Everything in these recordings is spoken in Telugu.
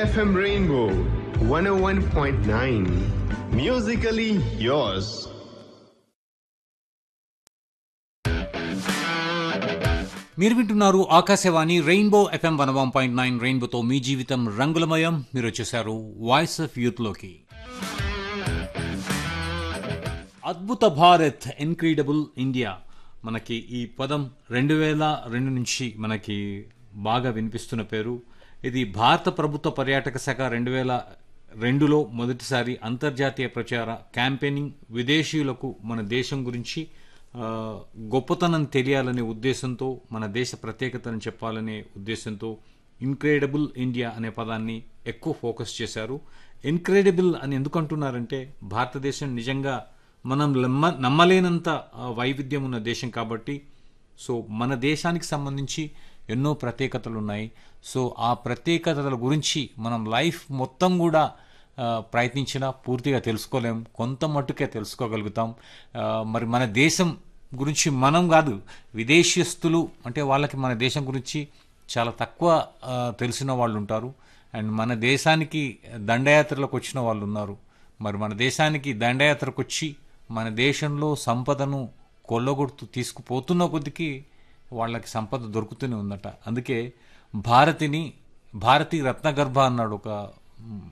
FM Rainbow 101.9. Musically yours. మీరు వింటున్నారు Akashvani rainbow FM one one point nine రెయిన్బోతో మీ జీవితం రంగులమయం మీరు వచ్చేసారు వాయిస్ ఆఫ్ యూత్లోకి అద్భుత భారత్ ఇన్క్రీడబుల్ ఇండియా మనకి ఈ పదం రెండు వేల రెండు నుంచి మనకి బాగా వినిపిస్తున్న పేరు ఇది భారత ప్రభుత్వ పర్యాటక శాఖ రెండు వేల రెండులో మొదటిసారి అంతర్జాతీయ ప్రచార క్యాంపెయినింగ్ విదేశీయులకు మన దేశం గురించి ఆ, గొప్పతనం తెలియాలనే ఉద్దేశంతో మన దేశ ప్రత్యేకతను చెప్పాలనే ఉద్దేశంతో ఇన్క్రెడిబుల్ ఇండియా అనే పదాన్ని ఎక్కువ ఫోకస్ చేశారు ఇన్క్రెడిబుల్ అని ఎందుకు అంటున్నారంటే భారతదేశం నిజంగా మనం నమ్మ నమ్మలేనంత ఆ, వైవిధ్యం ఉన్న దేశం కాబట్టి సో మన దేశానికి సంబంధించి ఎన్నో ప్రత్యేకతలు ఉన్నాయి సో ఆ ప్రత్యేకతల గురించి మనం లైఫ్ మొత్తం కూడా ఆ, ప్రయత్నించినా పూర్తిగా తెలుసుకోలేం కొంత మట్టుకే తెలుసుకోగలుగుతాం ఆ, మరి మన దేశం గురించి మనం కాదు విదేశీస్తులు అంటే వాళ్ళకి మన దేశం గురించి చాలా తక్కువ ఆ, తెలిసిన వాళ్ళు ఉంటారు అండ్ మన దేశానికి దండయాత్రలకు వచ్చిన వాళ్ళు ఉన్నారు మరి మన దేశానికి దండయాత్రకు వచ్చి మన దేశంలో సంపదను కొల్లగొడుతూ తీసుకుపోతున్న కొద్దికి వాళ్ళకి సంపద దొరుకుతూనే ఉందట అందుకే భారతిని భారతి రత్నగర్భ అన్నాడు ఒక మ్,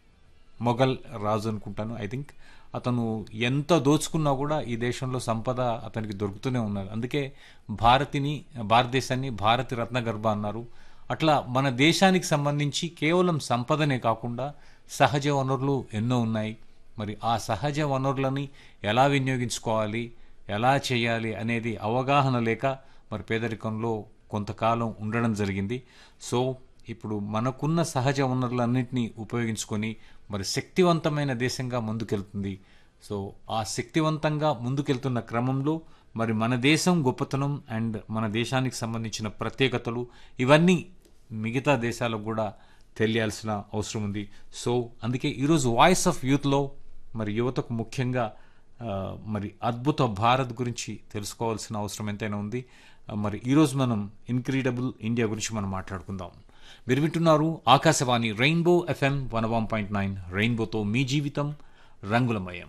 మొఘల్ రాజు అనుకుంటాను ఐ థింక్ అతను ఎంత దోచుకున్నా కూడా ఈ దేశంలో సంపద అతనికి దొరుకుతూనే ఉన్నారు అందుకే భారతిని భారతదేశాన్ని భారతి రత్నగర్భ అన్నారు అట్లా మన దేశానికి సంబంధించి కేవలం సంపదనే కాకుండా సహజ వనరులు ఎన్నో ఉన్నాయి మరి ఆ సహజ వనరులని ఎలా వినియోగించుకోవాలి ఎలా చేయాలి అనేది అవగాహన లేక మరి పేదరికంలో కొంతకాలం ఉండడం జరిగింది సో ఇప్పుడు మనకున్న సహజ వనరులన్నింటినీ ఉపయోగించుకొని మరి శక్తివంతమైన దేశంగా ముందుకెళ్తుంది సో ఆ శక్తివంతంగా ముందుకెళ్తున్న క్రమంలో మరి మన దేశం గొప్పతనం అండ్ మన దేశానికి సంబంధించిన ప్రత్యేకతలు ఇవన్నీ మిగతా దేశాలకు కూడా తెలియాల్సిన అవసరం ఉంది సో అందుకే ఈరోజు వాయిస్ ఆఫ్ యూత్లో మరి యువతకు ముఖ్యంగా ఆ, మరి అద్భుత భారత్ గురించి తెలుసుకోవాల్సిన అవసరం ఎంతైనా ఉంది ఆ, మరి ఈరోజు మనం ఇన్క్రీడబుల్ ఇండియా గురించి మనం మాట్లాడుకుందాం మీరు వింటున్నారు Akashvani rainbow FM one one point nine రెయిన్బోతో మీ జీవితం రంగులమయం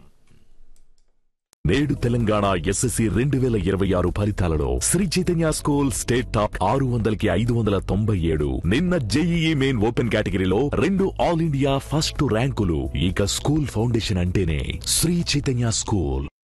నేడు తెలంగాణ ఎస్ఎస్సి రెండు వేల ఇరవై ఆరు ఫలితాలలో Sri Chaitanya school state top ఆరు వందలకి ఐదు వందల తొంభై ఏడు నిన్న జేఈఈ మెయిన్ ఓపెన్ కేటగిరీలో రెండు ఆల్ ఇండియా ఫస్ట్ ర్యాంకులు ఇక స్కూల్ ఫౌండేషన్ అంటేనే శ్రీ చైతన్య స్కూల్